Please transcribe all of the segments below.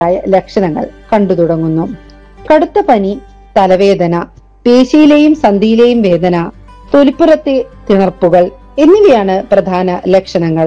ആയ ലക്ഷണങ്ങൾ കണ്ടു തുടങ്ങുന്നു കടുത്ത പനി തലവേദന പേശിയിലെയും സന്ധിയിലെയും വേദന തൊലിപ്പുറത്തെ തിണർപ്പുകൾ എന്നിവയാണ് പ്രധാന ലക്ഷണങ്ങൾ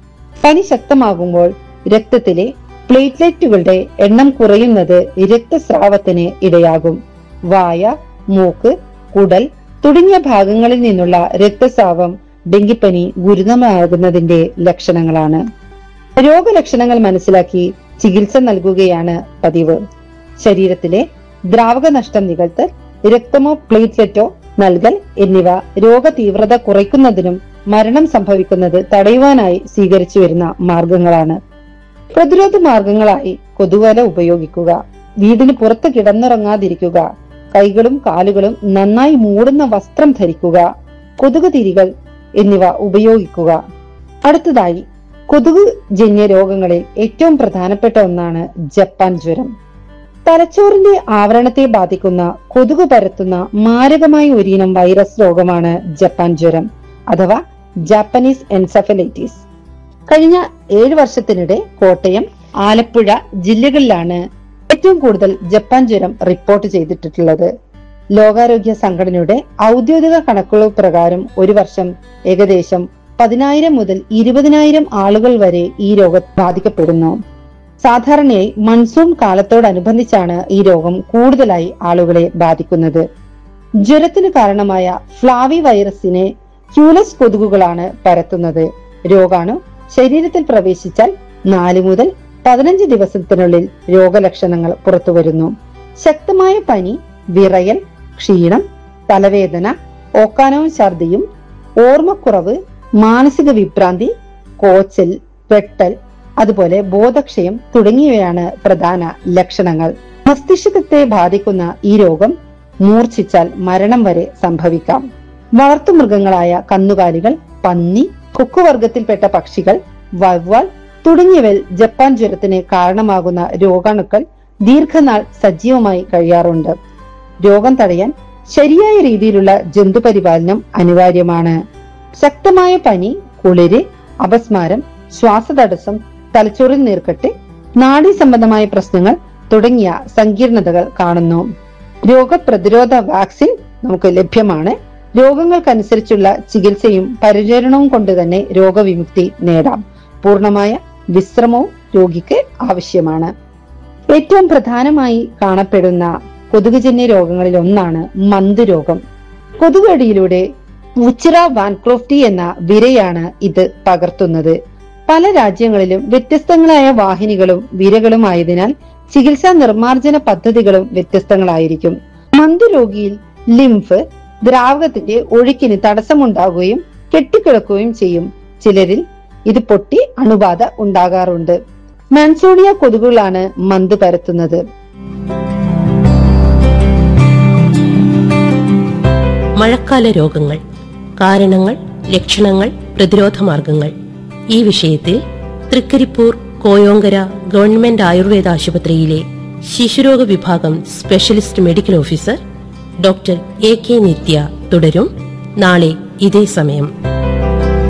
പനി ശക്തമാകുമ്പോൾ രക്തത്തിലെ പ്ലേറ്റ്ലെറ്റുകളുടെ എണ്ണം കുറയുന്നത് രക്തസ്രാവത്തിന് ഇടയാകും വായ മൂക്ക് കുടൽ തുടങ്ങിയ ഭാഗങ്ങളിൽ നിന്നുള്ള രക്തസ്രാവം ഡെങ്കിപ്പനി ഗുരുതരമാകുന്നതിന്റെ ലക്ഷണങ്ങളാണ് രോഗലക്ഷണങ്ങൾ മനസ്സിലാക്കി ചികിത്സ നൽകുകയാണ് പതിവ് ശരീരത്തിലെ ദ്രാവക നഷ്ടം നികഴ്ത്തൽ രക്തമോ പ്ലേറ്റ്ലെറ്റോ നൽകൽ എന്നിവ രോഗ തീവ്രത കുറയ്ക്കുന്നതിനും മരണം സംഭവിക്കുന്നത് തടയുവാനായി സ്വീകരിച്ചു വരുന്ന മാർഗങ്ങളാണ് പ്രതിരോധ മാർഗങ്ങളായി കൊതുവല ഉപയോഗിക്കുക വീടിന് പുറത്ത് കിടന്നുറങ്ങാതിരിക്കുക കൈകളും കാലുകളും നന്നായി മൂടുന്ന വസ്ത്രം ധരിക്കുക കൊതുക് തിരികൾ എന്നിവ ഉപയോഗിക്കുക അടുത്തതായി കൊതുക് ജന്യ രോഗങ്ങളിൽ ഏറ്റവും പ്രധാനപ്പെട്ട ഒന്നാണ് ജപ്പാൻ ജ്വരം തലച്ചോറിന്റെ ആവരണത്തെ ബാധിക്കുന്ന കൊതുക് പരത്തുന്ന മാരകമായ ഒരിനം വൈറസ് രോഗമാണ് ജപ്പാൻ ജ്വരം അഥവാ ജാപ്പനീസ് എൻസഫലൈറ്റിസ് കഴിഞ്ഞ ഏഴ് വർഷത്തിനിടെ കോട്ടയം ആലപ്പുഴ ജില്ലകളിലാണ് ഏറ്റവും കൂടുതൽ ജപ്പാൻ ജ്വരം റിപ്പോർട്ട് ചെയ്തിട്ടുള്ളത് ലോകാരോഗ്യ സംഘടനയുടെ ഔദ്യോഗിക കണക്കുകൾ പ്രകാരം ഒരു വർഷം ഏകദേശം പതിനായിരം മുതൽ ഇരുപതിനായിരം ആളുകൾ വരെ ഈ രോഗം ബാധിക്കപ്പെടുന്നു സാധാരണയായി മൺസൂൺ കാലത്തോടനുബന്ധിച്ചാണ് ഈ രോഗം കൂടുതലായി ആളുകളെ ബാധിക്കുന്നത് ജ്വരത്തിന് കാരണമായ ഫ്ലാവി വൈറസിനെ ക്യൂലസ് കൊതുകുകളാണ് പരത്തുന്നത് രോഗാണു ശരീരത്തിൽ പ്രവേശിച്ചാൽ നാല് മുതൽ പതിനഞ്ച് ദിവസത്തിനുള്ളിൽ രോഗലക്ഷണങ്ങൾ പുറത്തുവരുന്നു ശക്തമായ പനി വിറയൽ ക്ഷീണം തലവേദന ഓക്കാനവും ഛർദിയും ഓർമ്മക്കുറവ് മാനസിക വിഭ്രാന്തി കോച്ചൽ വെട്ടൽ അതുപോലെ ബോധക്ഷയം തുടങ്ങിയവയാണ് പ്രധാന ലക്ഷണങ്ങൾ മസ്തിഷ്കത്തെ ബാധിക്കുന്ന ഈ രോഗം മൂർച്ഛിച്ചാൽ മരണം വരെ സംഭവിക്കാം വളർത്തുമൃഗങ്ങളായ കന്നുകാലികൾ പന്നി കൊക്കുവർഗത്തിൽപ്പെട്ട പക്ഷികൾ വവ്വാൽ തുടങ്ങിയവയിൽ ജപ്പാൻ ജ്വരത്തിന് കാരണമാകുന്ന രോഗാണുക്കൾ ദീർഘനാൾ സജീവമായി കഴിയാറുണ്ട് രോഗം തടയാൻ ശരിയായ രീതിയിലുള്ള ജന്തുപരിപാലനം അനിവാര്യമാണ് ശക്തമായ പനി കുളിര് അപസ്മാരം ശ്വാസതടസ്സം തലച്ചോറിൽ നീർക്കെട്ട് നാഡീ സംബന്ധമായ പ്രശ്നങ്ങൾ തുടങ്ങിയ സങ്കീർണതകൾ കാണുന്നു രോഗപ്രതിരോധ വാക്സിൻ നമുക്ക് ലഭ്യമാണ് രോഗങ്ങൾക്കനുസരിച്ചുള്ള ചികിത്സയും പരിചരണവും കൊണ്ട് തന്നെ രോഗവിമുക്തി നേടാം പൂർണ്ണമായ വിശ്രമവും രോഗിക്ക് ആവശ്യമാണ് ഏറ്റവും പ്രധാനമായി കാണപ്പെടുന്ന കൊതുകുജന്യ രോഗങ്ങളിൽ ഒന്നാണ് മന്ത് രോഗം കൊതുകടിയിലൂടെ ഉച്ചിറ വാൻക്രോഫ്റ്റി എന്ന വിരയാണ് ഇത് പകർത്തുന്നത് പല രാജ്യങ്ങളിലും വ്യത്യസ്തങ്ങളായ വാഹിനികളും വിരകളും ആയതിനാൽ ചികിത്സാ നിർമ്മാർജ്ജന പദ്ധതികളും വ്യത്യസ്തങ്ങളായിരിക്കും മന്ത് രോഗിയിൽ ലിംഫ് ദ്രാവകത്തിന്റെ ഒഴുക്കിന് തടസ്സമുണ്ടാകുകയും കെട്ടിക്കിടക്കുകയും ചെയ്യും ചിലരിൽ ഇത് പൊട്ടി അണുബാധ ഉണ്ടാകാറുണ്ട് മാൻസോണിയ കൊതുകുകളാണ് മന്ത് പരത്തുന്നത് മഴക്കാല രോഗങ്ങൾ കാരണങ്ങൾ ലക്ഷണങ്ങൾ പ്രതിരോധ മാർഗങ്ങൾ ഈ വിഷയത്തിൽ തൃക്കരിപ്പൂർ കോയോങ്കര ഗവൺമെന്റ് ആയുർവേദ ആശുപത്രിയിലെ ശിശുരോഗ വിഭാഗം specialist medical officer doctor A K Nithya തുടരും നാളെ ഇതേ സമയം